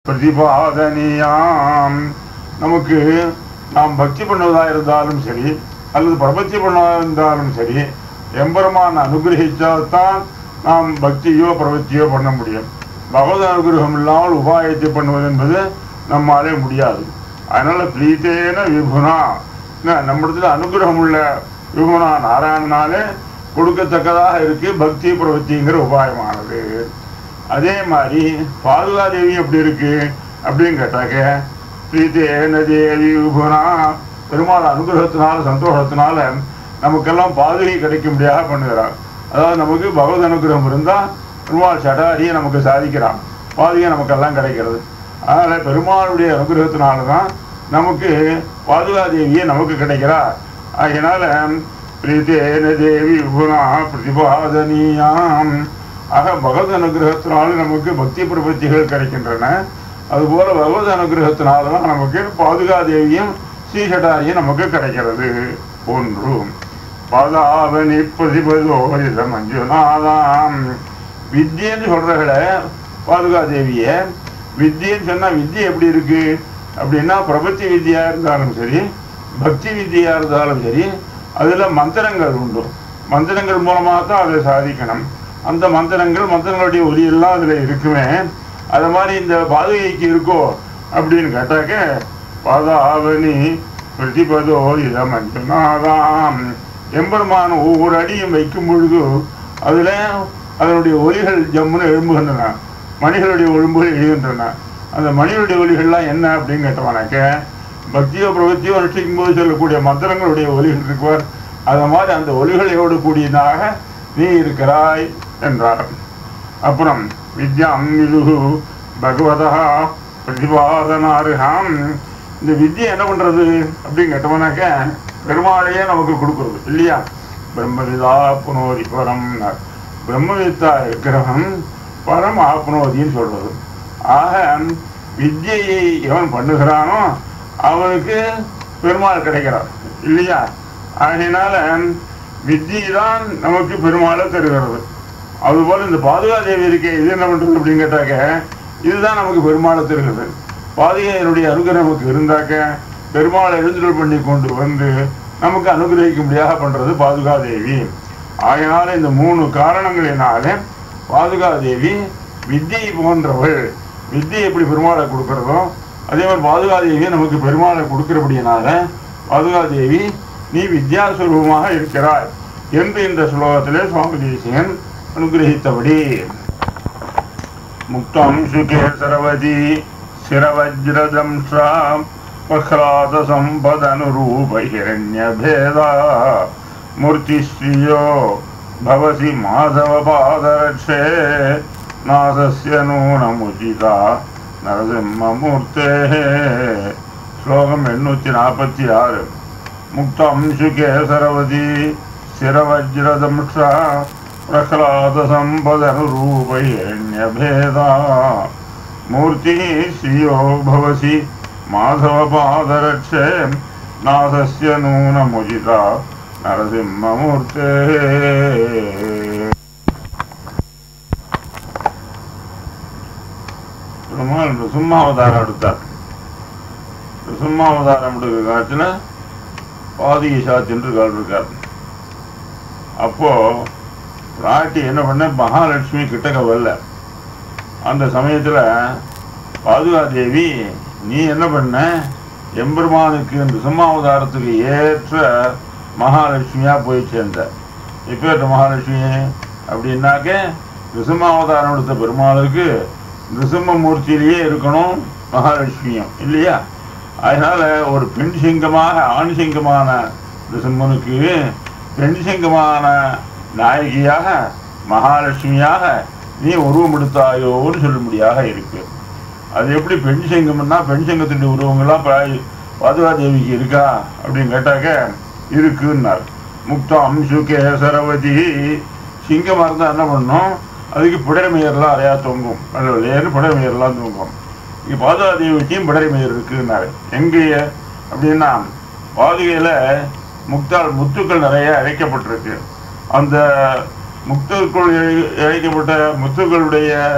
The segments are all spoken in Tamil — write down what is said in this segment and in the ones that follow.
பிரதிபாதனியாம் நமக்கு நாம் பக்தி பண்ணுவதா இருந்தாலும் சரி அல்லது பிரபத்தி பண்ணுவதா இருந்தாலும் சரி எம்பெருமான் அனுகிரகித்தால்தான் நாம் பக்தியோ பிரபத்தியோ பண்ண முடியும் பகவத் அனுகிரகம் இல்லாமல் உபாயத்தை பண்ணுவது என்பது நம்மாலே முடியாது அதனால பிரீத்தேன விபுனா என்ன, நம்மிடத்துல அனுகிரகம் உள்ள விபுனா நாராயணனாலே கொடுக்கத்தக்கதாக இருக்கு பக்தி பிரவத்திங்கிற உபாயமானது அதே மாதிரி பாதுகாதேவி எப்படி இருக்கு அப்படின்னு கேட்டாக்க பிரீத்தேன தேவி விபுனா பெருமாள் அனுகிரகத்தினால சந்தோஷத்தினால நமக்கெல்லாம் பாதுகை கிடைக்கும்படியாக பண்ணுகிறார் அதாவது நமக்கு பகவத் அனுகிரகம் இருந்தால் பெருமாள் சடாரியை நமக்கு சாதிக்கிறான் பாதுகை நமக்கெல்லாம் கிடைக்கிறது அதனால பெருமாளுடைய அனுகிரகத்தினால தான் நமக்கு பாதுகாதேவியே நமக்கு கிடைக்கிறா அதனால பிரீத்தேன தேவி விபுனா பிரதிபாதனியாம் ஆக பகவத் அனுகிரகத்தினால நமக்கு பக்தி பிரபத்திகள் கிடைக்கின்றன அதுபோல பகவத் அனுகிரகத்தினால தான் நமக்கு பாதுகாதேவியும் ஸ்ரீசடாரியும் நமக்கு கிடைக்கிறது ஒன்று பாதாவனி பிரதிபதோரித மஞ்சுநாதாம் வித்யன்னு சொல்றகள பாதுகாதேவிய வித்யன்னு சொன்னா வித்யை எப்படி இருக்கு அப்படின்னா பிரபத்தி வித்யா இருந்தாலும் சரி பக்தி வித்யா இருந்தாலும் சரி அதுல மந்திரங்கள் உண்டு மந்திரங்கள் மூலமாக தான் அதை சாதிக்கணும் அந்த மந்திரங்கள் மந்திரங்களுடைய ஒலி எல்லாம் அதுல இருக்குமே அது மாதிரி இந்த பாதுகைக்கு இருக்கோ அப்படின்னு கேட்டாக்க பாதாவனி பிரதிபதோ இத மஞ்சுநாதாம் எம்பெருமான ஒவ்வொரு அடியும் வைக்கும் பொழுது அதுல அதனுடைய ஒலிகள் ஜம்முன்னு எழும்புகின்றன மணிகளுடைய ஒழும்புகள் எழுகின்றன அந்த மணிகளுடைய ஒலிகள்லாம் என்ன அப்படின்னு கேட்டவனாக்க பக்தியோ பிரபத்தியோ அனுஷ்டிக்கும் போது சொல்லக்கூடிய மந்திரங்களுடைய ஒலிகள் இருக்குவார் அது மாதிரி அந்த ஒலிகளோடு கூடியதாக நீ இருக்கிறாய் என்றார் அப்புறம் வித்யாம் விதுகு பகவதா பிரதிபாதனாருகாம் இந்த வித்யை என்ன பண்றது அப்படின்னு கேட்டோம்னாக்க பெருமாளையே நமக்கு கொடுக்குறது இல்லையா பிரம்மவிதா புனோதி பரம் பிரம்மவித்தா இருக்கிறவன் பரம் ஆப்னோதின்னு சொல்றது ஆக வித்யையை எவன் பண்ணுகிறானோ அவனுக்கு பெருமாள் கிடைக்கிறார் இல்லையா ஆகையினால வித்யை தான் நமக்கு பெருமாளை தருகிறது அதுபோல இந்த பாதுகாதேவி இருக்கே இது என்ன பண்றது அப்படின்னு கேட்டாக்க இதுதான் நமக்கு பெருமாளை தருகிறது பாதுகையினுடைய அனுகிரகம் நமக்கு இருந்தாக்க பெருமாளை எழுந்துடல் பண்ணி கொண்டு வந்து நமக்கு அனுகிரகிக்கும்படியாக பண்றது பாதுகாதேவி ஆகையினால இந்த மூணு காரணங்களினாலே பாதுகாதேவி வித்யை போன்றவள் வித்யை எப்படி பெருமாளை கொடுக்கிறதோ அதே மாதிரி பாதுகாதேவி நமக்கு பெருமாளை கொடுக்கிறபடியினால பாதுகாதேவி நீ வித்யாஸ்வரூபமாக இருக்கிறாய் என்று இந்த ஸ்லோகத்திலே சுவாமி தேசியன் அனுகிரகித்தபடி முக்தம் சுகே சரவதி சிரவஜ்ரதம்ஷா பஹ்லாத சம்பதனுரூப ஹிரண்யபேதா மூர்த்திஸ்ரீயோ भवसि माधवपादरक्षे नाथस्य नूनमुचिता நரசிம்மமூர்த்தே ஸ்லோகம் எண்ணூற்றி நாற்பத்தி ஆறு முக்தம் சுகேசரவதி சிரவஜ்ரதம்ஷா பிரஹ்லாத சம்பதனுரூபைரண்யபேதா மூர்த்தி ஸ்ரீயோ பவசி மாதவபாதரட்சே நாதஸ்ய நூனமுஜிதா நரசிம்மமூர்த்தே பெருமாள் ரிசும்மாவதாரம் எடுத்தார் ரிசும்மாவதாரம் எடுக்கிற காலத்துல பாதிகை சாத்தின்று கால் இருக்கார் அப்போ பிராட்டி என்ன பண்ண மகாலட்சுமி கிட்டக்க வரல அந்த சமயத்துல பாதுகாதேவி நீ என்ன பண்ண எம்பெருமானுக்கு இந்த சிம்மாவதாரத்துக்கு ஏற்ற மகாலட்சுமியா போய் சேர்ந்த எப்பேற்ற மகாலட்சுமி அப்படின்னாக்க நிருசிம்மாவதாரம் எடுத்த பெருமாளுக்கு நிருசிம்ம மூர்த்தியிலேயே இருக்கணும் மகாலட்சுமியும் இல்லையா அதனால ஒரு பெண் சிங்கமாக ஆண் சிங்கமான நிருசிம்மனுக்கு பெண் சிங்கமான நாயகியாக மகாலட்சுமியாக நீ உருவம் எடுத்தாயோன்னு சொல்லும்படியாக இருக்கு அது எப்படி பெண் சிங்கம்னா பெண் சிங்கத்தினுடைய உருவங்கள்லாம் பா- பாதுகாதேவிக்கு இருக்கா அப்படின்னு கேட்டாக்க இருக்குன்னார் முக்தம் சுகே சரவதி சிங்கமாக இருந்தால் என்ன பண்ணும் அதுக்கு பிடரமையர்லாம் நிறையா தொங்கும் லேன்னு பிடரமையர்லாம் தொங்கும் இங்கே பாதுகாதேவிக்கும் பிடரமையர் இருக்குன்னாரு எங்கேயே அப்படின்னா பாதுகையில் முக்தால் முத்துக்கள் நிறைய இழைக்கப்பட்டிருக்கு அந்த முத்துக்கள் இழை- இழைக்கப்பட்ட முத்துக்களுடைய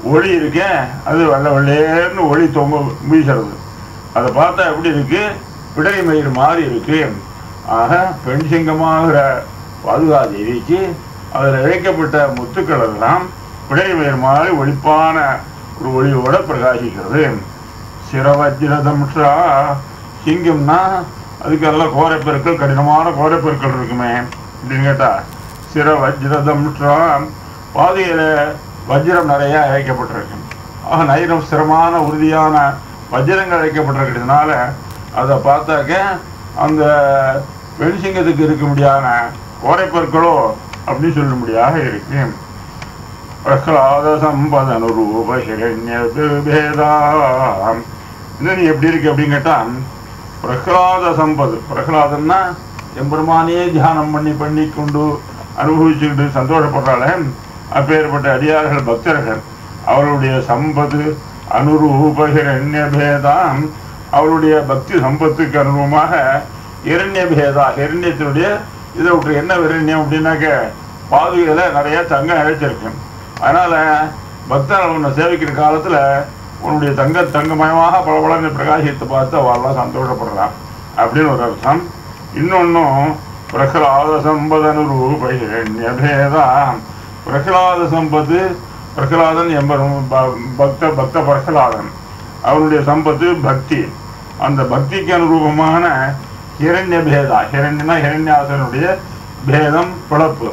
ஒளி இருக்கே அது வெள்ளை வெள்ளேர்னு ஒளி தொங்க வீசுறது அதை பார்த்தா எப்படி இருக்கு பிடரி மயிர் மாதிரி இருக்கு ஆக பெண் சிங்கமாகிற பாதுகாதேவிக்கு அதில் இழைக்கப்பட்ட முத்துக்கள் எல்லாம் பிடரி மயிர் மாதிரி ஒளிப்பான ஒரு ஒளியோட பிரகாசிக்கிறது சிரவஜ்ரதம்ஷா சிங்கம்னா அதுக்கெல்லாம் கோரைப்பெருக்கள் கடினமான கோரைப்பெருக்கள் இருக்குமே அப்படின்னு கேட்டா சிர வஜ்ரதம்ஷா பாதையில வஜ்ரம் நிறைய இழைக்கப்பட்டிருக்கு ஆக நைரம் ஸ்திரமான உறுதியான வஜ்ரங்கள் இழைக்கப்பட்டிருக்கிறதுனால அதை பார்த்தாக்க அந்த வெண்சிங்கத்துக்கு இருக்க முடியாத கோரைப்பொருட்களோ அப்படின்னு சொல்லும்படியாக இருக்கு பிரகலாத சம்பதனு ரூப ஹிரண்ய பேதாம் இன்னும் நீ எப்படி இருக்கு அப்படின்னு கேட்டா பிரகலாத சம்பது பிரகலாதன்னா எம்பெருமானே தியானம் பண்ணி பண்ணி கொண்டு அனுபவிச்சுக்கிட்டு சந்தோஷப்படுறாளே அப்பேற்பட்ட அடியார்கள் பக்தர்கள் அவருடைய சம்பது அனுரூப ஹிரண்ய பேதாம் அவருடைய பக்தி சம்பத்துக்கு அனுபவமாக இரண்ய பேதா இரண்யத்தினுடைய இதை விட்டு என்ன இரண்யம் அப்படின்னாக்க பாதுகையில நிறைய தங்கம் இழைச்சிருக்கு அதனால பக்தர்கள் உன்னை சேவிக்கிற காலத்துல உன்னுடைய தங்க தங்கமயமாக பளபளன்னு பிரகாசித்தை பார்த்து அவெல்லாம் சந்தோஷப்படுறான் அப்படின்னு ஒரு அர்த்தம் இன்னொன்னும் பிரகலாத சம்பதனு ரூபேதா பிரகலாத சம்பத்து பிரகலாதன் எம்பரும் ப- பக்த பக்த பிரகலாதன் அவனுடைய சம்பத்து பக்தி அந்த பக்திக்கு அனுரூபமான ஹிரண்ய பேதா ஹிரண்யனா ஹிரண்யாசனுடைய பேதம் பிளப்பு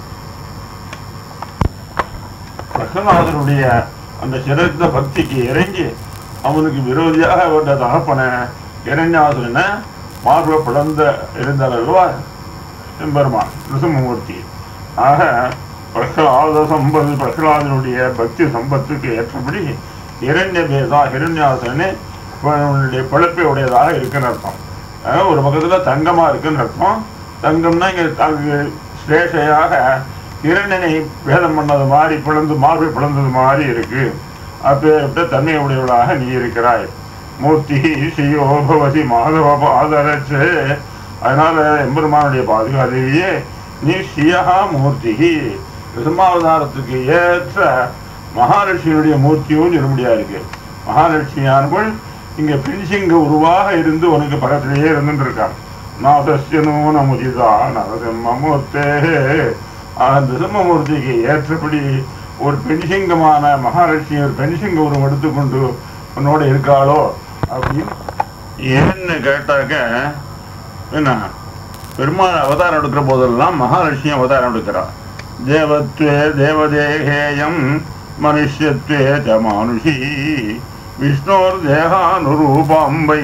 பிரகலாதனுடைய அந்த சிறந்த பக்திக்கு இறங்கி அவனுக்கு விரோதியாக வந்த தகப்பனை இரண்யாசுரனை மார்ப பிளந்த இருந்தார் அல்லவா எம்பெருமான் நிருசிம்மூர்த்தி ஆக பிரகலாத சம்பது பிரகலாதனுடைய பக்தி சம்பத்துக்கு ஏற்றபடி இரண்ய பேதா ஹிரண்யாசனே அவனுடைய பிழப்பை உடையதாக இருக்குன்னு அர்த்தம் ஆக ஒரு பக்கத்துல தங்கமா இருக்குன்னு அர்த்தம் தங்கம்னா இங்க அங்கு ஸ்லேஷையாக இரண்டனை வேதம் பண்ணது மாதிரி பிளந்து மார்பை பிளந்தது மாதிரி இருக்கு அப்பேற்பட்ட தன்மை உடையவளாக நீ இருக்கிறாய் மூர்த்தி ஸ்ரீயோ பவதி மாதவ பாதரட்சே அதனால எம்பெருமானுடைய பாதுகாதேவியே நீ ஸ்ரீயா மூர்த்தி விசுமாவதாரத்துக்கு ஏற்ற மகாலட்சுமியுடைய மூர்த்தியும் இருமுடியா இருக்கு மகாலட்சுமியானவள் இங்க பின்சிங்க உருவாக இருந்து உனக்கு பக்கத்திலேயே இருந்துட்டு இருக்கான் நாதஸ்ய நூனமுதிதா நரசிம்மூர்த்தே அந்த சிம்மமூர்த்திக்கு ஏற்றபடி ஒரு பெண்சிங்கமான மகாலட்சுமி ஒரு பெண்சிங்க உருவம் எடுத்துக்கொண்டு உன்னோட இருக்காளோ அப்படின்னு ஏன்னு கேட்டாக்க என்ன பெருமாள் அவதாரம் எடுக்கிற போதெல்லாம் மகாலட்சுமி அவதாரம் எடுக்கிறார் தேவத்வே தேவதேகேயம் மனுஷ்யத்வே ச மானுஷி விஷ்ணோர் தேகானுரூபாம்பை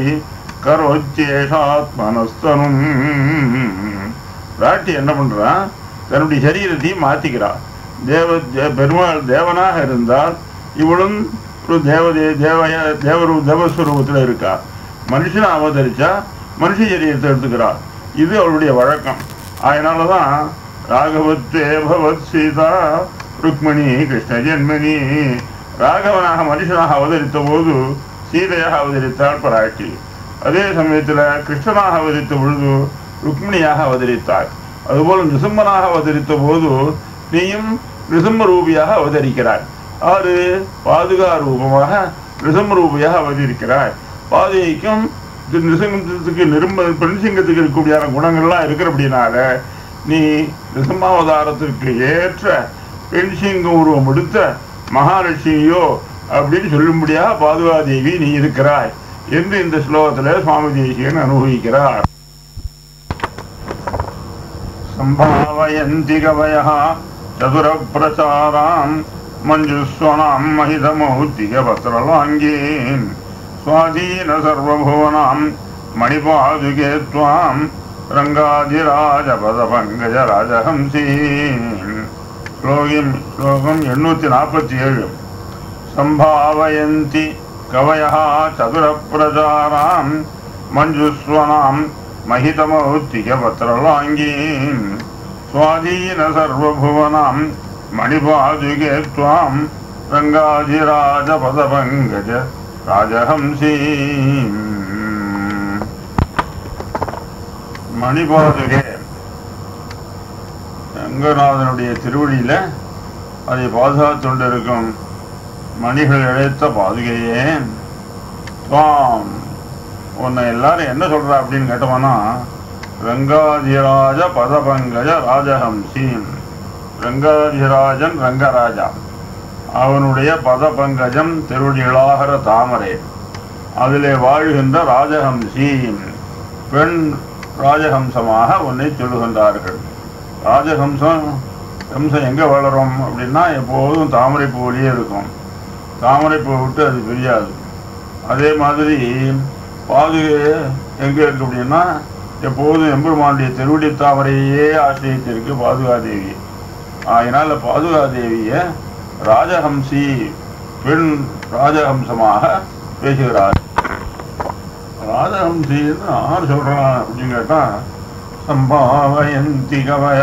கரோச்சேஷாத்மனஸ்தனும் ராட்டி என்ன பண்றா தன்னுடைய சரீரத்தையும் மாத்திக்கிறா தேவ தே- பெருமாள் தேவனாக இருந்தால் இவளும் ஒரு தேவதே தேவய தேவரு தேவஸ்வரூபத்தில் இருக்கா மனுஷனை அவதரிச்சா மனுஷ சரீரத்தை எடுத்துக்கிறா இது அவளுடைய வழக்கம் அதனால தான் ராகவத்வே பவத் சீதா ருக்மணி கிருஷ்ண ஜென்மணி ராகவனாக மனுஷனாக அவதரித்த போது சீதையாக அவதரித்தாள் பராட்டி அதே சமயத்தில் கிருஷ்ணனாக அவதரித்த பொழுது ருக்மிணியாக அவதரித்தாள் அதுபோல நிருசிம்மனாக அவதரித்த போது நீயும் நிருசிம்ம ரூபியாக அவதரிக்கிறாய் ஆறு பாதுகா ரூபமாக நிருசிம்ம ரூபியாக அவதரிக்கிறாய் பாதுகைக்கும் இது நிருசிங்கத்துக்கு நிரும்ப பெண்சிங்கத்துக்கு இருக்கக்கூடிய குணங்கள்லாம் இருக்கிறபடினால நீ நிருசிம்மாவதாரத்திற்கு ஏற்ற பெண்சிங்க உருவம் எடுத்த மகாலட்சுமியோ அப்படின்னு சொல்லும்படியாக பாதுகாதேவி நீ இருக்கிறாய் என்று இந்த ஸ்லோகத்துல சுவாமி தேசிகன் அனுபவிக்கிறார் सम्भावयन्ति कवयः चतुरप्रचाराम् मञ्जुस्वनाम् महितमौद्धिकपत्रलाङ्गीन् स्वाधीन सर्वभुवनाम् मणिपादुके त्वाम् रङ्गाधिराजपदपङ्कजराजहंसीन् श्लोकिम् श्लोकम् एण्णूति नाற்பத்தி ஏழு सम्भावयन्ति कवयः चतुरप्रचाराम् मञ्जुस्वनाम् महितमौत्तिकपत्रलाङ्गीम् स्वाधीन सर्वभुवनाम् मणिपादुके त्वाम् रङ्गाधिराजपदपङ्कज राजहंसीम् மணிபாதுகே ரங்கநாதனுடைய திருவடியில அதை பாதுகாத்துக் கொண்டிருக்கும் மணிகள் இழைத்த பாதுகையே துவாம் உன்னை எல்லாரும் என்ன சொல்றா அப்படின்னு கேட்டோம்னா ரங்காதிராஜ பதபங்கஜ ராஜஹம்சி ரங்காதிராஜன் ரங்கராஜா அவனுடைய பதபங்கஜம் திருடிகளாகிற தாமரை அதிலே வாழ்கின்ற ராஜஹம்சி பெண் ராஜஹம்சமாக உன்னை சொல்லுகின்றார்கள் ராஜஹம்சம் ஹம்சம் எங்கே வளரும் அப்படின்னா எப்போதும் தாமரை பூவிலேயே இருக்கும் தாமரை பூ விட்டு அது பிரியாது அதே மாதிரி பாதுகை எங்கே இருக்கு அப்படின்னா எப்போதும் எம்பெருமானுடைய திருவடி தாமரையே ஆசிரியத்திற்கு பாதுகாதேவி அதனால பாதுகாதேவியை ராஜஹம்சி பெண் ராஜஹம்சமாக பேசுகிறார் ராஜஹம்சின்னு யார் சொல்றான் அப்படின்னு கேட்டா சம்பாவயந்தி கவயா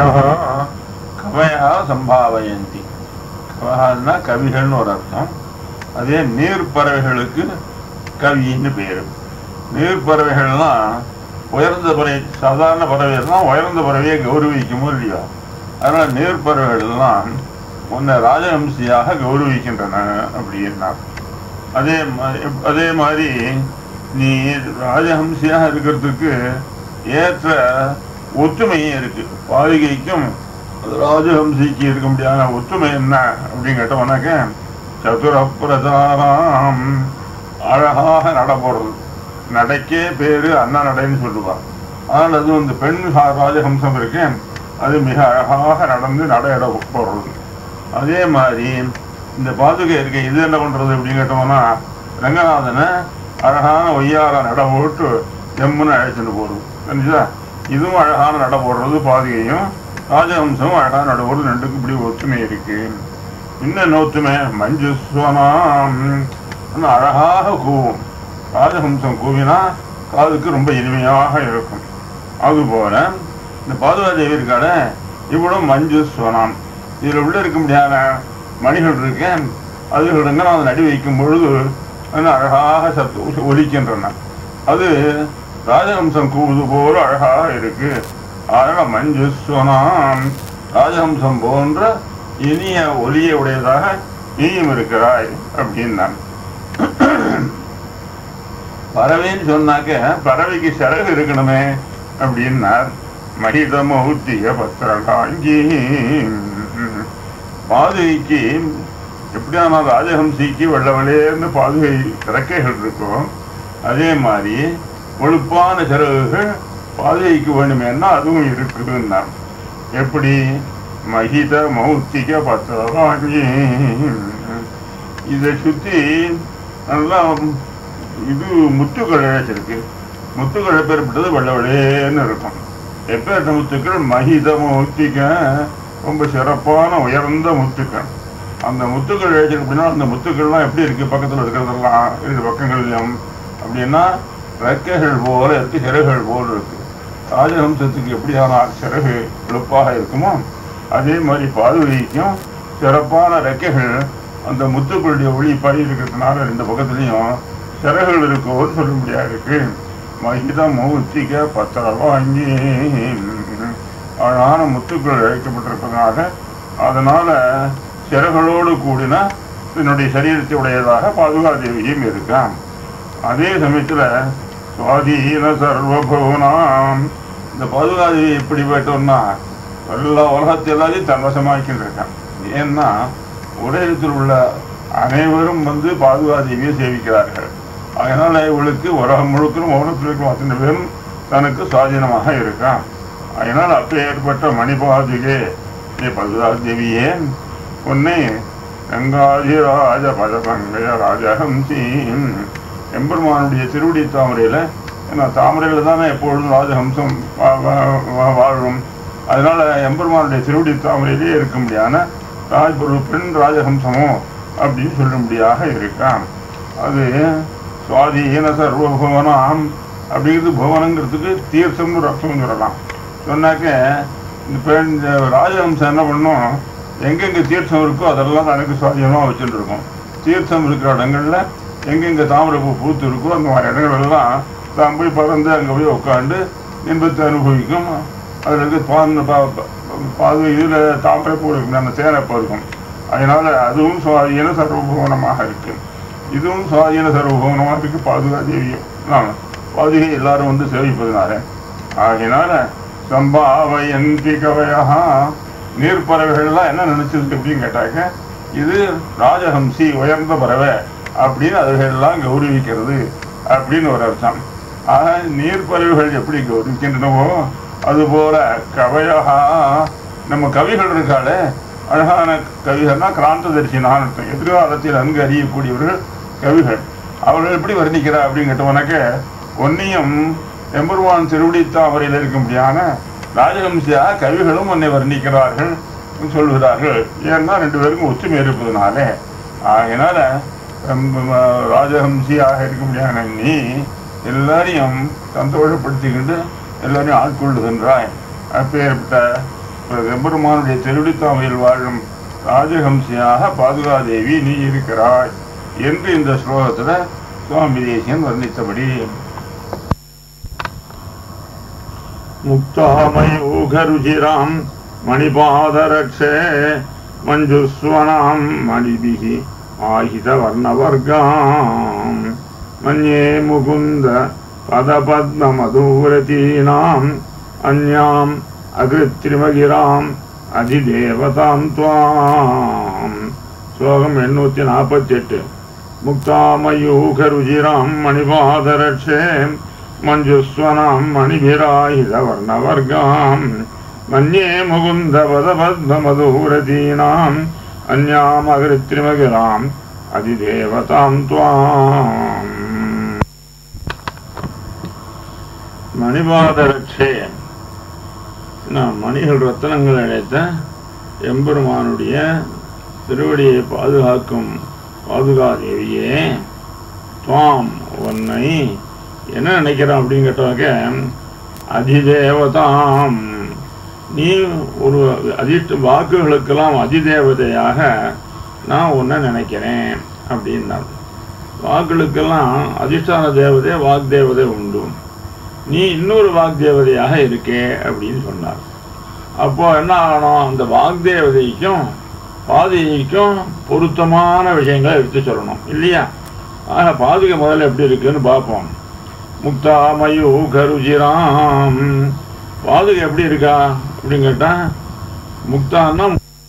கவயா சம்பாவயந்தி கவகான்னா கவிகள்னு ஒரு அர்த்தம் அதே நீர்ப்பறவைகளுக்கு கவின்னு பேரு நீர்ப்பறவைகள்லாம் உயர்ந்த பறவை சாதாரண பறவைகள்லாம் உயர்ந்த பறவையை கௌரவிக்குமோ இல்லையோ அதனால நீர்ப்பறவைகள்லாம் உன்னை ராஜஹம்சியாக கௌரவிக்கின்றன அப்படின்னா அதே மா- அதே மாதிரி நீ ராஜஹம்சியாக இருக்கிறதுக்கு ஏற்ற ஒற்றுமையும் இருக்கு பாலிகைக்கும் ராஜஹம்சிக்கு இருக்க முடியாத ஒற்றுமை என்ன அப்படின்னு கேட்டோம்னாக்க சதுரப்பிரதாராம் அழகாக நட போடுறது நடைக்கே பேரு அண்ணா நடைன்னு சொல்லுவார் ஆனால் அது வந்து பெண் சா- ராஜஹம்சம் இருக்கு அது மிக அழகாக நடந்து நடையிட போடுறது அதே மாதிரி இந்த பாதுகை இருக்கு இது என்ன பண்றது அப்படின்னு கேட்டோம்னா ரங்கநாதனை அழகான ஒய்யார நட போட்டு எம்முன்னு அழைச்சிட்டு போறது தெரிஞ்சுதா இதுவும் அழகான நட போடுறது பாதுகையும் ராஜஹம்சமும் அழகான நட போடுறது ரெண்டுக்கும் இப்படி ஒற்றுமை இருக்கு இன்னும் ஒற்றுமை மஞ்சுஸ்வனாம் இன்னும் அழகாக கூவும் ராஜஹம்சம் கூவினா காதுக்கு ரொம்ப இனிமையாக இருக்கும் அதுபோல இந்த பாதுகாதேவி இருக்காட இவ்வளவு மஞ்சுஸ்வனாம் இதில் உள்ள இருக்க முடியாத மணிகள் இருக்கேன் அதுகள் ரங்கநாதன் அடி வைக்கும் பொழுது அது அழகாக சத்து ஒலிக்கின்றன அது ராஜஹம்சம் கூவுது போல அழகாக இருக்கு அதனால மஞ்சுஸ்வனாம் ராஜஹம்சம் போன்ற இனிய ஒலியை உடையதாக நீயும் இருக்கிறாய் அப்படின்னான் பறவைன்னு சொன்னாக்க பறவைக்கு சிறகு இருக்கணுமே அப்படின்னார் மகிதமௌத்திய பத்திரகாங்கி பாதுகைக்கு எப்படியான ராஜஹம்சிக்கு வெள்ளவெளேர்னு பாதுகை இறக்கைகள் இருக்கும் அதே மாதிரி ஒழுப்பான சிறகுகள் பாதுகைக்கு வேணுமேன்னா அதுவும் இருக்குன்னார் எப்படி மகித மௌத்திக பத்திரகாங்கி இதை சுத்தி நல்லா இது முத்துக்கள் இழைச்சிருக்கு முத்துக்கள் எப்பேற்பட்டது வெள்ளை வெள்ளேன்னு இருக்கும் எப்பேற்பட்ட முத்துக்கள் மகித முத்திக்க ரொம்ப சிறப்பான உயர்ந்த முத்துக்கள் அந்த முத்துக்கள் இழைச்சிருக்கு அப்படின்னா அந்த முத்துக்கள்லாம் எப்படி இருக்கு பக்கத்தில் இருக்கிறதெல்லாம் இரு பக்கங்கள்லையும் அப்படின்னா ரெக்கைகள் போல இருக்கு சிறகுகள் போல இருக்கு ராஜஹம்சத்துக்கு எப்படியான சிறகு எழுப்பாக இருக்குமோ அதே மாதிரி பாதுகைக்கும் சிறப்பான ரெக்கைகள் அந்த முத்துக்களுடைய ஒளி பறி இருக்கிறதுனால ரெண்டு பக்கத்துலையும் சிறகுகள் இருக்கோன்னு சொல்ல முடியாது இருக்கு மகிதம் மூத்திக்க பத்திரம் வாங்கி அழகான முத்துக்கள் இழைக்கப்பட்டிருப்பதனால அதனால சிறகுகளோடு கூடின என்னுடைய சரீரத்தை உடையதாக பாதுகாதேவியும் இருக்கான் அதே சமயத்துல சுவாதீன சர்வபுவனாம் இந்த பாதுகாதேவி எப்படி போயிட்டோம்னா எல்லா உலகத்தை எல்லாத்தையும் தன்வசமாக்கின்றிருக்கான் ஏன்னா உலகத்தில் உள்ள அனைவரும் வந்து பாதுகாதேவியை சேவிக்கிறார்கள் அதனால இவளுக்கு உலகம் முழுக்க மௌனத்தில் இருக்கும் அத்தனை பேரும் தனக்கு சுவாதீனமாக இருக்கான் அதனால் அப்ப ஏற்பட்ட மணிபாதுகே நீ பதுகாதேவியே உன்னை கங்காதிராஜ பதபங்கய ராஜஹம்சி எம்பெருமானுடைய திருவடி தாமரையில் ஏன்னா தாமரையில் தானே எப்பொழுதும் ராஜஹம்சம் வா- வா- வா- வாழும் அதனால எம்பெருமானுடைய திருவடி தாமரையிலே இருக்க முடியாத ராஜ் ஒரு பெண் ராஜஹம்சமோ அப்படின்னு சொல்லும்படியாக இருக்கான் அது சுவாதீன சர்வபுவனாம் அப்படிங்கிறது புவனங்கிறதுக்கு தீர்த்தம்னு ஒரு அர்த்தம் சொல்லலாம் சொன்னாக்க இந்த பெண் இந்த ராஜஹம்சம் என்ன பண்ணும் எங்கெங்க தீர்த்தம் இருக்கோ அதெல்லாம் தனக்கு சுவாதீனமாக வச்சுட்டு இருக்கும் தீர்த்தம் இருக்கிற இடங்கள்ல எங்கெங்க தாமரை பூ பூத்து இருக்கோ அந்த மாதிரி இடங்கள் எல்லாம் தான் போய் பறந்து அங்கே போய் உட்காந்து இன்பத்தை அனுபவிக்கும் அதில் இருக்க பாந்த பா- பா- பாது இதில் தாமரை பூ இருக்கும் அந்த தேனப்போ இருக்கும் அதனால அதுவும் சுவாதீன சர்வபூவனமாக இருக்கு இதுவும் சுவாதீன சர்வபூவனமாக இருக்கு பாதுகா தேவியும் ஆமா. பாதுகை எல்லாரும் வந்து சேவிப்பதனால ஆகையினால சம்பாவயந்தி கவயா நீர்ப்பறவைகள்லாம் என்ன நினைச்சது அப்படின்னு கேட்டாக்க இது ராஜஹம்சி உயர்ந்த பறவை அப்படின்னு அதுகளெல்லாம் கௌரவிக்கிறது அப்படின்னு ஒரு அர்த்தம் ஆக நீர்ப்பறவைகள் எப்படி கௌரவிக்கின்றனவோ அதுபோல கவையா நம்ம கவிகள் இருக்காளே அழகான கவிகள்னா கிராந்த தரிசினான்னு அர்த்தம் எதிர்காலத்தில் நன்கு அறியக்கூடியவர்கள் கவிகள் அவர்கள் எப்படி வர்ணிக்கிறா அப்படின்னு கேட்டவனாக்க ஒன்னியும் எம்பெருமான் திருவடி தாமரையில் இருக்கும்படியான ராஜஹம்சியா கவிகளும் உன்னை வர்ணிக்கிறார்கள் சொல்லுகிறார்கள் ஏன்னா ரெண்டு பேருக்கும் ஒற்றுமை இருப்பதனாலே ஆகையினால ரொம்ப ராஜஹம்சியாக இருக்கும்படியான நீ எல்லாரையும் சந்தோஷப்படுத்திக்கிட்டு எல்லாரையும் ஆட்கொள்ளுகின்றாய் அப்பேற்பட்ட எம்பெருமானுடைய திருவிடித்தாமையில் வாழும் ராஜஹம்சியாக பாதுகாதேவி நீ இருக்கிறாய் என்று இந்த ஸ்லோகத்துல சுவாமி தேசியன் வர்ணித்தபடி முக்தாமயூகருச்சிராம் மணிபாதரக்ஷே மஞ்சுஸ்வனாம் மணிபிகி ஆஹிதவர்ணவர்காம் மன்யே முகுந்த பதபத்மமதூரதீனாம் அந்யாம் அகிருத்திரிமகிராம் அதிதேவதாம் துவாம் ஸ்லோகம் எண்ணூத்தி நாற்பத்தி எட்டு முக்தாமயூகருச்சிராம் மணிபாதரட்சே மஞ்சுஸ்வனாம் மணிபிராயுதவர்ணவர்காம் மன்யே முகுந்தபதபத்மமதூரதீனாம் அந்யாம் அகிருத்திரிமகிராம் அதிதேவதாம் துவாம் மணிபாதரட்சே நான் மணிகள் ரத்தனங்கள் அழைத்த எம்பெருமானுடைய திருவடியை பாதுகாக்கும் பாதுகாதேவியே துவாம் உன்னை என்ன நினைக்கிறான் அப்படின்னு கேட்டாக்க அதிதேவதாம் நீ ஒரு அதிர்ஷ்ட வாக்குகளுக்கெல்லாம் அதிதேவதையாக நான் உன்னை நினைக்கிறேன் அப்படின்னார் வாக்குகளுக்கெல்லாம் அதிஷ்டான தேவதை வாக்தேவதை உண்டு நீ இன்னொரு வாக்தேவதையாக இருக்கே அப்படின்னு சொன்னார் அப்போ என்ன ஆகணும் அந்த வாக்தேவதைக்கும் பாதுகைக்கும் பொருத்தமான விஷயங்களை எடுத்து சொல்லணும் இல்லையா ஆக பாதுகை முதல்ல எப்படி இருக்குன்னு பார்ப்போம் முக்தாமயு கருஜிராம் பாதுகை எப்படி இருக்கா அப்படின்னு கேட்டா முக்தான்னா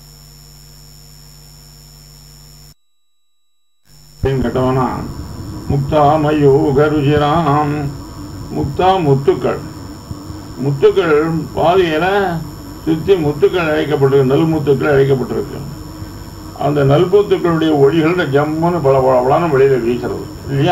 அப்படின்னு கேட்டவனா முக்தாமயு கருஜிராம் முக்தா முத்துக்கள் முத்துக்கள் பாதையில சுத்தி முத்துக்கள் அழைக்கப்பட்டிருக்கு நல் முத்துக்கள் அழைக்கப்பட்டிருக்கு அந்த நல்முத்துக்களுடைய ஒளிகள் ஜம்முன்னு பல பலன்னு வெளியில வீசுறது இல்லையா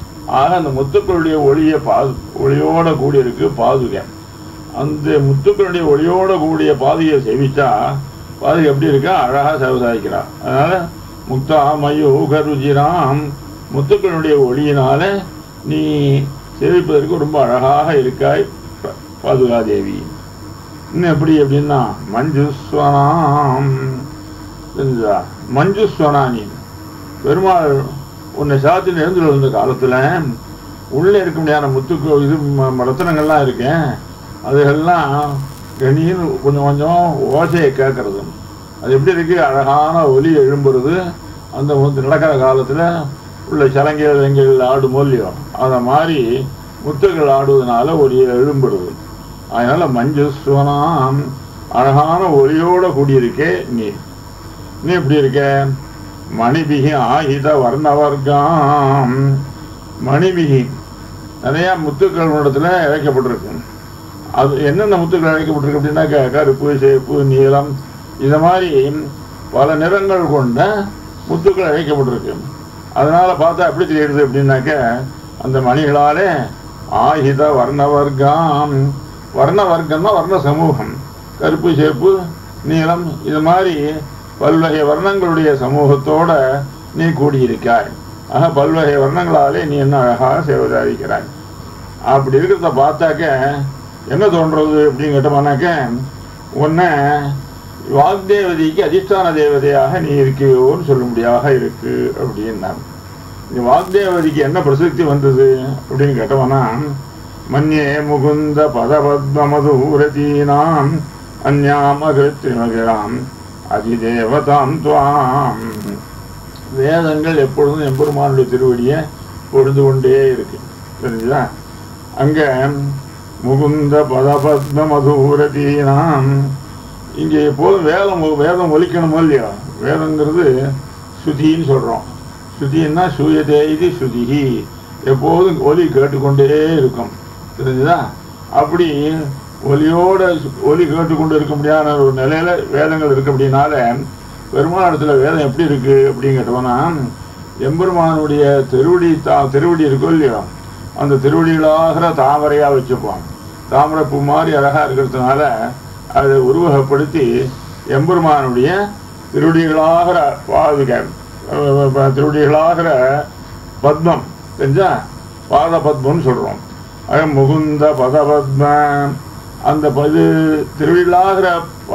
ஆக அந்த முத்துக்களுடைய ஒளியை பா ஒளியோட கூடி இருக்கு பாதுகை அந்த முத்துக்களுடைய ஒளியோட கூடிய பாதையை சேவிச்சா பாதுகை எப்படி இருக்கா அழகா சேவசாதிக்கிறா அதனால முக்தா மயூக ருஜிராம் முத்துக்களுடைய ஒளியினால நீ சேவிப்பதற்கு ரொம்ப அழகாக இருக்காய் ப- பாதுகாதேவி இன்னும் எப்படி அப்படின்னா மஞ்சுஸ்வனாம் தெரிஞ்சா மஞ்சுஸ்வனானி பெருமாள் உன்னை சாத்தியில் எழுந்துள்ள இருந்த காலத்துல உள்ளே இருக்க முடியாத முத்துக்கு இது ம- ம- ரத்தினங்கள்லாம் இருக்கேன் அதுகள்லாம் கணின்னு கொஞ்சம் கொஞ்சம் ஓசையை கேட்கறது அது எப்படி இருக்கு அழகான ஒலி எழும்புறது அந்த முத்து நடக்கிற காலத்துல உள்ள சலங்கைகள் எங்கள் ஆடும் இல்லையோ அதை மாதிரி முத்துகள் ஆடுவதனால ஒலி எழும்புறது அதனால மஞ்சுஸ்வனாம் அழகான ஒலியோட கூடியிருக்கே நீ நீ எப்படி இருக்க மணிபிகி ஆயுத வர்ணவர்காம் மணிபிகி நிறைய முத்துக்கள் இடத்துல இழைக்கப்பட்டிருக்கு அது என்னென்ன முத்துக்கள் இழைக்கப்பட்டிருக்கு அப்படின்னாக்க கருப்பு சேப்பு நீலம் இது மாதிரி பல நிறங்கள் கொண்ட முத்துக்கள் இழைக்கப்பட்டிருக்கு அதனால பார்த்தா எப்படி தெரியுது அப்படின்னாக்க அந்த மணிகளாலே ஆயுத வர்ணவர்காம் வர்ண வர்க்கம்னா வர்ண சமூகம் கருப்பு சேப்பு நீலம் இது மாதிரி பல்வகை வர்ணங்களுடைய சமூகத்தோட நீ கூடியிருக்காய் ஆக பல்வகை வர்ணங்களாலே நீ என்ன அழகாக சேவதாரிக்கிறாய் அப்படி இருக்கிறத பார்த்தாக்க என்ன தோன்றது அப்படின்னு கேட்டோம்னாக்க உன்னை வாக்தேவதைக்கு அதிஷ்டான தேவதையாக நீ இருக்கியோன்னு சொல்லும்படியாக இருக்கு அப்படின்னா இந்த வாக்தேவதிக்கு என்ன பிரசித்தி வந்தது அப்படின்னு கேட்டவனா மன்யே முகுந்த பதபத்மமதூரதீனாம் அந்யாம் அகிருத்திமகிராம் அதிதேவதாம் துவாம் வேதங்கள் எப்பொழுதும் எம்பெருமானுடைய திருவடியை பொழுது கொண்டே இருக்கு தெரிஞ்சுதா அங்க முகுந்த பதபத்ம மதுரதீனாம் இங்கே எப்போதும் வேதம் வேதம் ஒலிக்கணுமோ இல்லையோ வேதங்கிறது ஸ்ருதின்னு சொல்கிறோம் ஸ்ருதின்னா சூயதே இது ஸ்ருதிஹி எப்போதும் ஒலி கேட்டுக்கொண்டே இருக்கும் தெரிஞ்சுதா அப்படி ஒலியோட ஒலி கேட்டுக்கொண்டு இருக்க முடியாத ஒரு நிலையில வேதங்கள் இருக்கு அப்படின்னால பெருமானத்துல வேதம் எப்படி இருக்கு அப்படின்னு கேட்டோம்னா எம்பெருமானுடைய திருவடி தா திருவடி இருக்கோ இல்லையோ அந்த திருவடிகளாகிற தாமரையா வச்சுப்போம் தாமரை பூ மாதிரி அழகா இருக்கிறதுனால அதை உருவகப்படுத்தி எம்பெருமானுடைய திருவடிகளாகிற பாதுக திருவடிகளாகிற பத்மம் தெரிஞ்சா பாத பத்மம்னு சொல்றோம் அது முகுந்த பதபத்ம அந்த பது திருவிழாகிற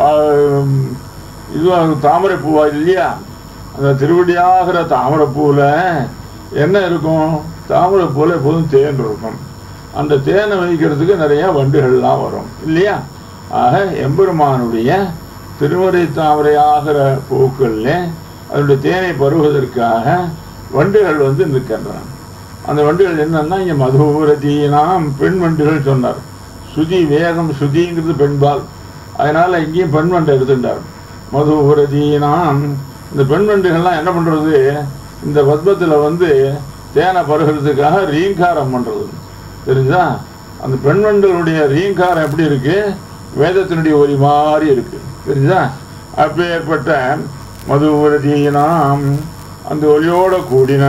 இது தாமரை பூவா இல்லையா அந்த திருவடியாகிற தாமரை பூவில் என்ன இருக்கும் தாமரை பூவில் எப்போதும் தேன் இருக்கும் அந்த தேனை வைக்கிறதுக்கு நிறைய வண்டுகள்லாம் வரும் இல்லையா ஆக எம்பெருமானுடைய திருமறை தாமரை ஆகிற பூக்கள்ல அதனுடைய தேனை பருவதற்காக வண்டுகள் வந்து நிற்கின்றன அந்த வண்டுகள் என்னன்னா இங்க மதுரதீனாம் பெண் வண்டுகள் சொன்னார் சுதி வேதம் சுதிங்கிறது பெண்பால் அதனால இங்கேயும் பெண் வண்டை எடுத்துட்டார் மதுரதீனாம் இந்த பெண் வண்டுகள்லாம் என்ன பண்றது இந்த பத்மத்துல வந்து தேனை பருகிறதுக்காக ரீங்காரம் பண்றது தெரிஞ்சா அந்த பெண் வண்டுகளுடைய ரீங்காரம் எப்படி இருக்கு வேதத்தினுடைய ஒலி மாதிரி இருக்கு தெரிஞ்சா அப்பேற்பட்ட மதுரதீனாம் அந்த ஒலியோட கூடின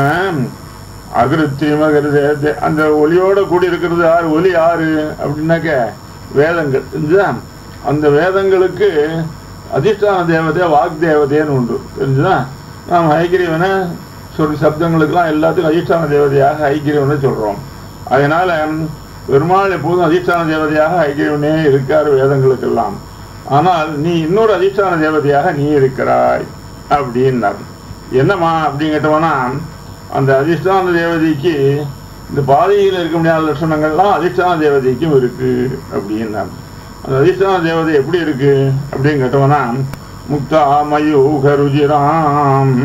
அகிருத்திரிமகிறது அந்த ஒலியோட கூடி இருக்கிறது யாரு ஒலி யாரு அப்படின்னாக்க வேதங்கள் தெரிஞ்சா அந்த வேதங்களுக்கு அதிஷ்டான தேவதை வாக் தேவதைன்னு உண்டு தெரிஞ்சுதா நாம் ஐக்கிரியவனை சொல்லி சப்தங்களுக்கெல்லாம் எல்லாத்துக்கும் அதிஷ்டான தேவதையாக ஐக்கிரியவனை சொல்றோம் அதனால பெருமாள் எப்போதும் அதிஷ்டான தேவதையாக ஐக்கியவனே இருக்கார் வேதங்களுக்கெல்லாம் ஆனால் நீ இன்னொரு அதிஷ்டான தேவதையாக நீ இருக்கிறாய் அப்படின்னார் என்னம்மா அப்படின்னு கேட்டவனா அந்த அதிஷ்டான தேவதைக்கு இந்த பாதையில் இருக்க முடியாத லட்சணங்கள்லாம் அதிஷ்டான தேவதைக்கும் இருக்கு அப்படின்னா அந்த அதிஷ்டான தேவதை எப்படி இருக்கு அப்படின்னு கேட்டோம்னா முக்தா மயூக ருஜிராம்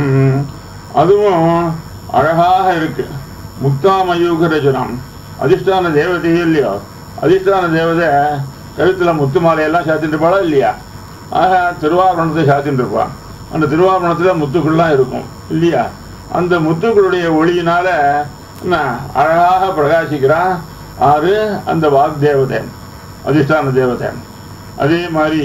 அதுவும் அழகாக இருக்கு முக்தா மயூக ரஜிராம் அதிஷ்டான தேவதையே இல்லையோ அதிஷ்டான தேவதை கழுத்துல முத்து மாலையெல்லாம் சாத்திட்டு இருப்பாளா இல்லையா ஆக திருவாபரணத்தை சாத்திட்டு இருப்பான் அந்த திருவாபரணத்துல முத்துக்கள்லாம் இருக்கும் இல்லையா அந்த முத்துக்களுடைய ஒளியினால என்ன அழகாக பிரகாசிக்கிறான் ஆறு அந்த வாக் தேவதை அதிஷ்டான தேவதை அதே மாதிரி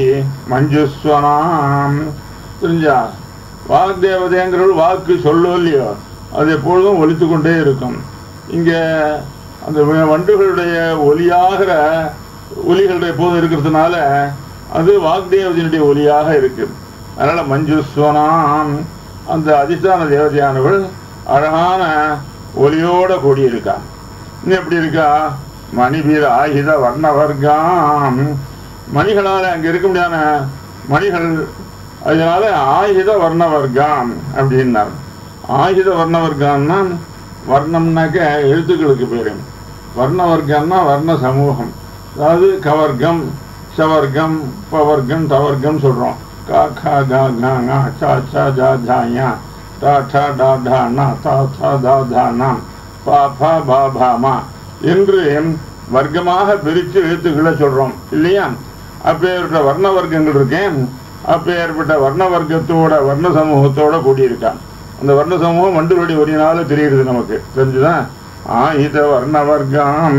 மஞ்சுஸ்வனாம் தெரிஞ்சா வாக் தேவதைங்கிறது வாக்கு சொல்லும் இல்லையோ அது எப்பொழுதும் ஒலித்து கொண்டே இருக்கும் இங்கே அந்த வ- வண்டுகளுடைய ஒலியாகிற ஒலிகள் எப்போதும் இருக்கிறதுனால அது வாக்தேவதையினுடைய ஒலியாக இருக்கு அதனால மஞ்சுஸ்வனாம் அந்த அதிஷ்டான தேவதையானவள் அழகான ஒலியோட கூடியிருக்கா இன்னும் எப்படி இருக்கா மணிபீர் ஆயுத வர்ண வர்க்கம் மணிகளால் அங்கே இருக்க முடியாத மணிகள் அதனால ஆயுத வர்ண வர்க்கம் அப்படின்னார் ஆயுத வர்ண வர்க்கம்னா வர்ணம்னாக்க எழுத்துக்களுக்கு பேரு வர்ண வர்க்கம்னா வர்ண சமூகம் அதாவது கவர்க்கம் சவர்க்கம் பவர்க்கம் தவர்க்கம் சொல்றோம் கா கா கா கா ngா சா சா ஜா ஜா யா டா டா டா டா நா தா தா தா தா நா பா பா பா பா மா என்று வர்க்கமாக பிரித்து எழுத்துக்களை சொல்றோம் இல்லையா அப்பேற்பட்ட வர்ண வர்க்கங்கள் இருக்கேன் அப்பேற்பட்ட வர்ண வர்க்கத்தோட வர்ண சமூகத்தோட கூடியிருக்கான் அந்த வர்ண சமூகம் வண்டுவடி ஒரினால தெரியுது நமக்கு தெரிஞ்சுதான் ஆயுத வர்ண வர்க்கம்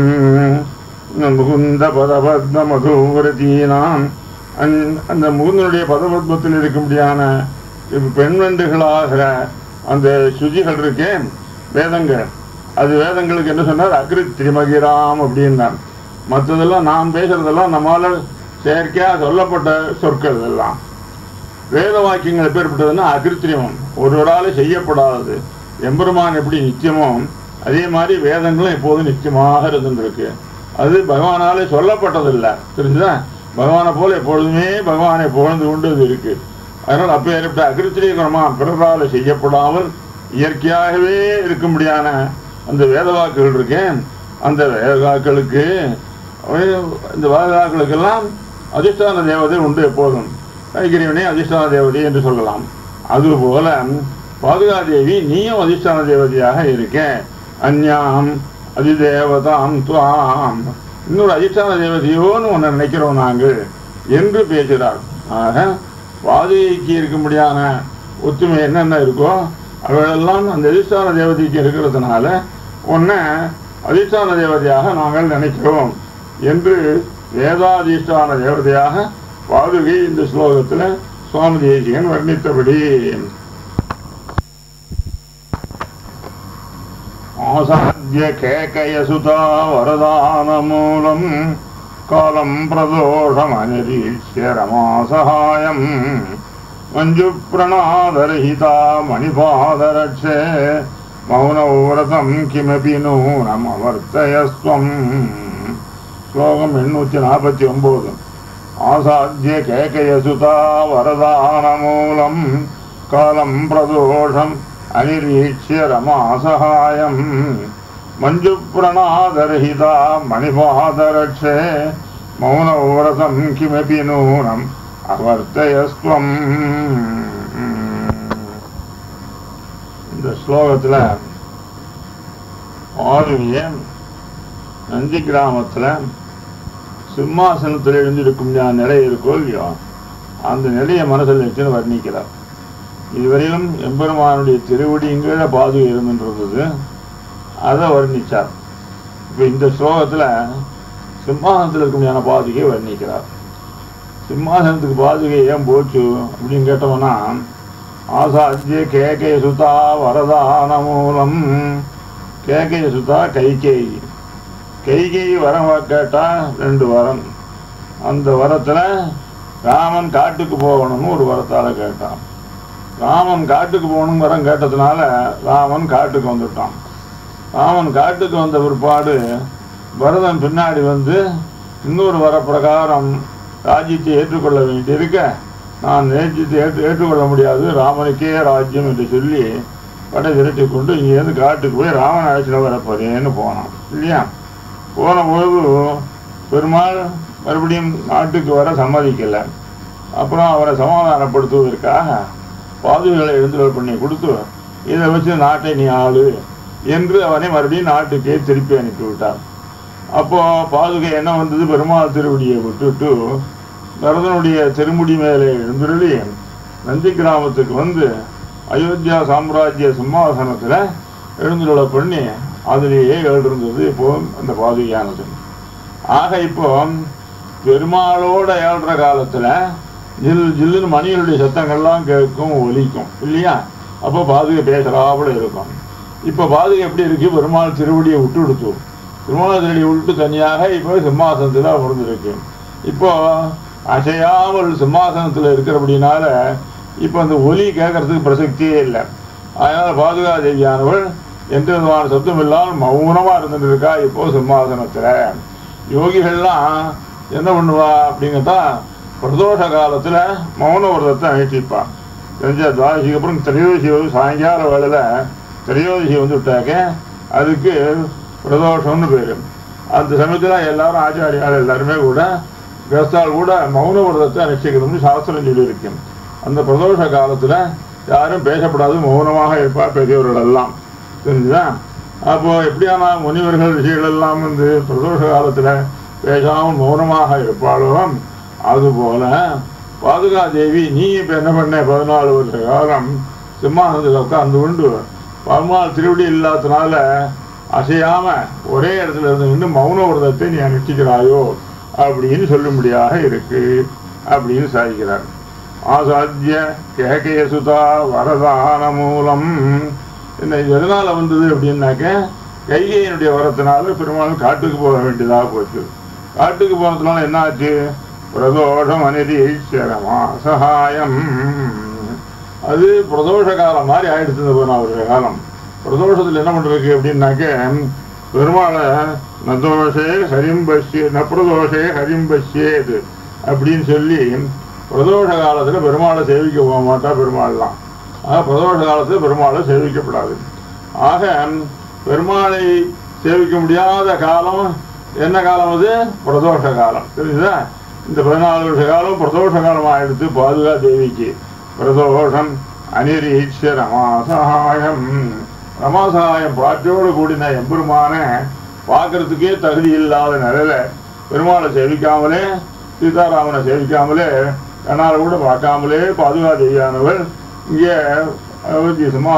முகுந்த பதபத்ம மதுவரதீனாம் அந்- அந்த முகுந்தனுடைய பதபத்மத்தில் இருக்கும்படியான பெண்வண்டுகளாகிற அந்த சுஜிகள் இருக்கே வேதங்கள் அது வேதங்களுக்கு என்ன சொன்னார் அக்ரி திரிமகிராம் அப்படின்னார் மற்றதெல்லாம் நாம் பேசுறதெல்லாம் நம்மால செயற்கையா சொல்லப்பட்ட சொற்கள் இதெல்லாம் வேத வாக்கியங்கள் எப்பேற்பட்டதுன்னா அகிருத்திரிமம் ஒருவரால செய்யப்படாதது எம்பெருமான் எப்படி நித்தியமோ அதே மாதிரி வேதங்களும் எப்போதும் நித்தியமாக இருந்துருக்கு அது பகவானாலே சொல்லப்பட்டதில்லை தெரிஞ்சுதா பகவானை போல எப்பொழுதுமே பகவானை புகழ்ந்து கொண்டு அது இருக்கு அதனால் அப்போ ஏற்பட்ட அகிருத்திரிகரமா பிறரால் செய்யப்படாமல் இயற்கையாகவே இருக்கும்படியான அந்த வேத வாக்குகள் இருக்கேன் அந்த வேத வாக்களுக்கு இந்த வேத வாக்களுக்கெல்லாம் அதிஷ்டான தேவதை உண்டு எப்போதும் கைகிரியவனே அதிஷ்டான தேவதை என்று சொல்லலாம் அதுபோல பாதுகாதேவி நீயும் அதிஷ்டான தேவதையாக இருக்க அந்யாம் அதிதேவதாம் துவாம் இன்னொரு அதிஷ்டான தேவதையோன்னு ஒன்று நினைக்கிறோம் நாங்கள் என்று பேசுகிறார் ஆக பாதுகைக்கு இருக்கும்படியான ஒத்துமை என்னென்ன இருக்கோ அவைகளெல்லாம் அந்த அதிஷ்டான தேவதைக்கு இருக்கிறதுனால உன்னை அதிஷ்டான தேவதையாக நாங்கள் நினைக்கிறோம் என்று வேதாதிஷ்டான தேவதையாக பாதுகை இந்த ஸ்லோகத்தில் சுவாமி தேசிகன் வர்ணித்தபடி ஆசாத்திய கேகயசுதா வரதானமூலம் காலம் பிரதோஷம் அனிரீட்சிய ரமாசகாயம் மஞ்சு பிரணாதரஹிதா மணிபாதரட்சே மௌனவிரதம் கிமபி நூனம் அவர்த்தயஸ்வம் ஸ்லோகம் எண்ணூற்றி நாற்பத்தி ஒன்பது ஆசாத்திய கேகயசுதா வரதானமூலம் காலம் பிரதோஷம் அனிரீட்சிய ரமாசகாயம் மஞ்சு பிரணாதரஹிதா மணிபாதரட்சே மௌனவிரதம் கிமபி நூனம் அவர்த்தயஸ்வம் இந்த ஸ்லோகத்தில் ஆளுவிய நந்தி கிராமத்தில் சிம்மாசனத்தில் எழுந்திருக்கும் நிலை இருக்கோ இல்லையோ அந்த நிலையை மனசில் வச்சுன்னு வர்ணிக்கிறார் இதுவரையிலும் எம்பெருமானுடைய திருவடிங்கிற பாதுகை இருந்துன்றது அதை வர்ணிச்சார் இப்போ இந்த ஸ்லோகத்தில் சிம்மாசனத்தில் இருக்கும்படியான பாதுகையை வர்ணிக்கிறார் சிம்மாசனத்துக்கு பாதுகை ஏன் போச்சு அப்படின்னு கேட்டோம்னா ஆசாத்திய கேகய சுதா வரதான மூலம் கேகய சுதா கைகேயி கைகேயி வரம் கேட்டா ரெண்டு வரம் அந்த வரத்தில் ராமன் காட்டுக்கு போகணும்னு ஒரு வரத்தால் கேட்டான் ராமன் காட்டுக்கு போகணும் வரம் கேட்டதுனால ராமன் காட்டுக்கு வந்துட்டான் ராமன் காட்டுக்கு வந்த பிற்பாடு பரதன் பின்னாடி வந்து இன்னொரு வர பிரகாரம் ராஜ்யத்தை ஏற்றுக்கொள்ள வேண்டியிருக்க நான் நேஜ்யத்தை ஏற்று ஏற்றுக்கொள்ள முடியாது ராமனுக்கே ராஜ்யம் என்று சொல்லி படை விரட்டி கொண்டு இங்கேருந்து காட்டுக்கு போய் ராமன் அழைச்சிட்டு வரப்போறேன்னு போனான் இல்லையா போன பொழுது பெருமாள் மறுபடியும் நாட்டுக்கு வர சம்மதிக்கலை அப்புறம் அவரை சமாதானப்படுத்துவதற்காக பாதுகளை எழுந்துதல் பண்ணி கொடுத்து இதை வச்சு நாட்டை நீ ஆளு என்று அவனை மறுபடியும் நாட்டுக்கே திருப்பி அனுப்பிவிட்டார் அப்போ பாதுகை என்ன வந்தது பெருமாள் திருவடியை விட்டுட்டு பரதனுடைய திருமுடி மேலே எழுந்துருளி நந்தி கிராமத்துக்கு வந்து அயோத்தியா சாம்ராஜ்ய சிம்மாசனத்தில் எழுந்துருளை பண்ணி அதிலேயே எழுந்திருந்தது இப்போ அந்த பாதுகையானது ஆக இப்போ பெருமாளோட ஏழ்ற காலத்தில் ஜில் ஜில்லுன்னு மணிகளுடைய சத்தங்கள்லாம் கேட்கும் ஒலிக்கும் இல்லையா அப்போ பாதுகை பேசுகிறாப்புல இருக்கும் இப்போ பாதுகை எப்படி இருக்கு பெருமாள் திருவடியை விட்டு கொடுத்து பெருமாள் திருவடியை விட்டு தனியாக இப்போ சிம்மாசனத்தில் அமர்ந்திருக்கு இப்போ அசையாமல் சிம்மாசனத்தில் இருக்கிறபடினால இப்போ அந்த ஒலி கேட்கறதுக்கு பிரசக்தியே இல்லை அதனால் பாதுகா தேவியானவள் எந்த விதமான சத்தம் இல்லாமல் மௌனமாக இருந்துட்டு இருக்கா இப்போ சிம்மாசனத்தில் யோகிகள்லாம் என்ன பண்ணுவா அப்படிங்கட்டா பிரதோஷ காலத்தில் மௌன விரதத்தை அனுஷ்டிப்பான் தெரிஞ்ச துவாதசிக்கு அப்புறம் திரையோதசி வந்து சாயங்கால வேளையில் திரையோதசி வந்து விட்டாக்க அதுக்கு பிரதோஷம்னு பேர் அந்த சமயத்தில் எல்லாரும் ஆச்சாரியால் எல்லாருமே கூட கிரஸ்தால் கூட மௌன விரதத்தை அனுஷ்டிக்கணும்னு சாஸ்திரம் சொல்லியிருக்கு அந்த பிரதோஷ காலத்தில் யாரும் பேசப்படாது மௌனமாக இருப்பா பெரியவர்கள் எல்லாம் தெரிஞ்சுதா அப்போ எப்படியான முனிவர்கள் ரிஷிகள் எல்லாம் வந்து பிரதோஷ காலத்தில் பேசாமல் மௌனமாக இருப்பாளோ அதுபோல பாதுகா தேவி நீ இப்போ என்ன பண்ண பதினாலு வருஷ காலம் சிம்மாசனத்தில் உட்கார்ந்து கொண்டு பெருமாள் திருவடி இல்லாதனால அசையாம ஒரே இடத்துல இருந்து நின்று மௌன விரதத்தை நீ அனுஷ்டிக்கிறாயோ அப்படின்னு சொல்லும்படியாக இருக்கு அப்படின்னு சாதிக்கிறார் ஆசாத்திய கேகய சுதா வரதான மூலம் என்ன இது எதனால வந்தது அப்படின்னாக்க கைகையினுடைய வரத்தினால பெருமாள் காட்டுக்கு போக வேண்டியதாக போச்சு காட்டுக்கு போனதுனால என்ன ஆச்சு பிரதோஷம் அனிரீஸ்வரமா சகாயம் அது பிரதோஷ காலம் மாதிரி ஆயிடுச்சு இந்த பதினாறு காலம் பிரதோஷத்தில் என்ன பண்றது அப்படின்னாக்க பெருமாளை நதோஷே ஹரிம்பஷ்யே நப்பிரதோஷே ஹரிம்பஷ்யேது அப்படின்னு சொல்லி பிரதோஷ காலத்துல பெருமாளை சேவிக்க போக மாட்டா பெருமாள்லாம் ஆக பிரதோஷ காலத்துல பெருமாளை சேவிக்கப்படாது ஆக பெருமாளை சேவிக்க முடியாத காலம் என்ன காலம் அது பிரதோஷ காலம் தெரியுதா இந்த பதினாலு வருஷ காலம் பிரதோஷ காலம் ஆயிடுத்து பாதுகா தேவிக்கு பிரதோஷம் அனிரீட்ச ரமாசகாயம் ரமாசகாயம் பாட்டோடு கூடின எம்பெருமான பார்க்கறதுக்கே தகுதி இல்லாத நிலையில பெருமாளை சேவிக்காமலே சீதாராமனை சேவிக்காமலே கண்ணால கூட பார்க்காமலே பாதுகா தேவியானவள் இங்கே அயோத்தி சும்மா